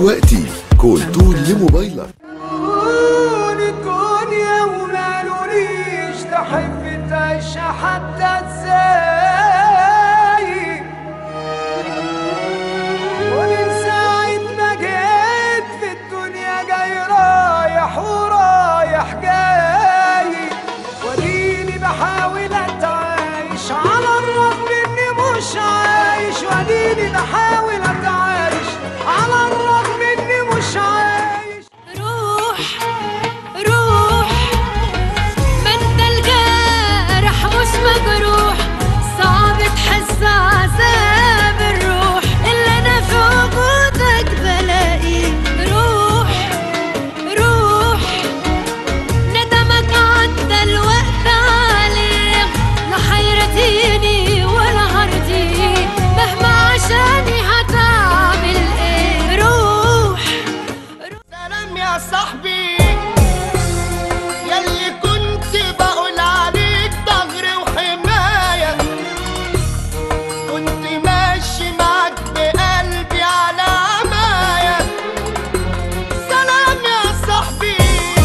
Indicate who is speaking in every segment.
Speaker 1: دلوقتي كولتون لموبايلك
Speaker 2: كوني كوني وما لوليش تحب تعيش حتى ازاي ومن ساعة ما جيت في الدنيا جاي رايح ورايح جاي وديني بحاول اتعايش على الرغم اني مش عايش وديني بحاول اتعايش على الرغم اني مش عايش
Speaker 3: روح روح ما انت الجارح مش مجروح صعب تحس عذاب الروح اللي انا في وجودك بلاقيه روح روح ندمك عدى الوقت عليك لا حيرتيني ولا هرضيك مهما عشاني هتعمل ايه روح
Speaker 2: سلام يا صاحبي يلي كنت بقول عليك ضهر وحماية كنت ماشي معاك بقلبي على عماية سلام يا صاحبي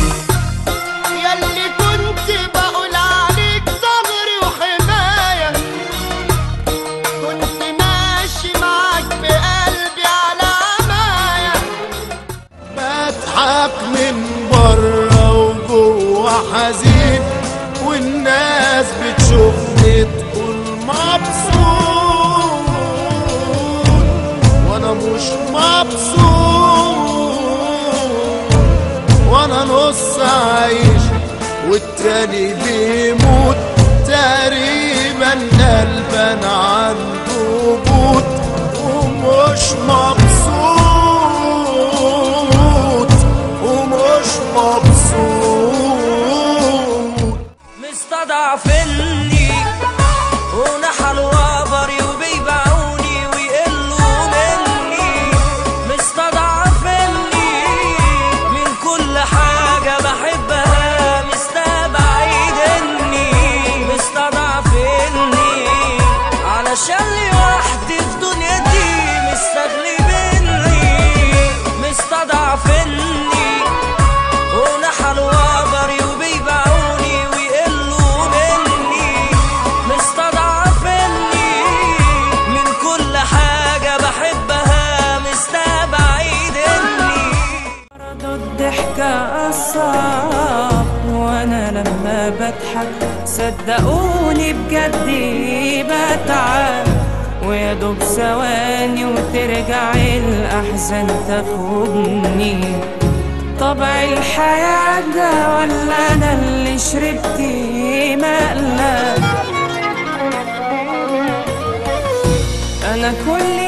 Speaker 2: يلي كنت بقول عليك ضهر وحماية كنت ماشي معاك بقلبي على عماية
Speaker 4: بضحك من بره وجوه حزين والناس بتشوفني تقول مبسوط وانا مش مبسوط وانا نص عايش والتاني بيموت تقريبا قلبا عنده بوت ومش مبسوط ومش مبسوط
Speaker 5: مستضعفني ونحل وبري وبيبيعوني ويقلوا مني مستضعفني من كل حاجة بحبها مستبعدني مستضعفني علشان لوحدي في دنيتي مستغلبني مستضعفني ونحل وبري وبيبيعوني ويقلوا مني مستضعفني من كل حاجة بحبها مستبعدني
Speaker 6: برضو الضحكة أصعب وأنا لما بضحك صدقوني بجد بتعب ويا دوب ثواني وترجع الأحزان تاخدني طبع الحياة ده ولا أنا اللي شربت مقلب أنا كل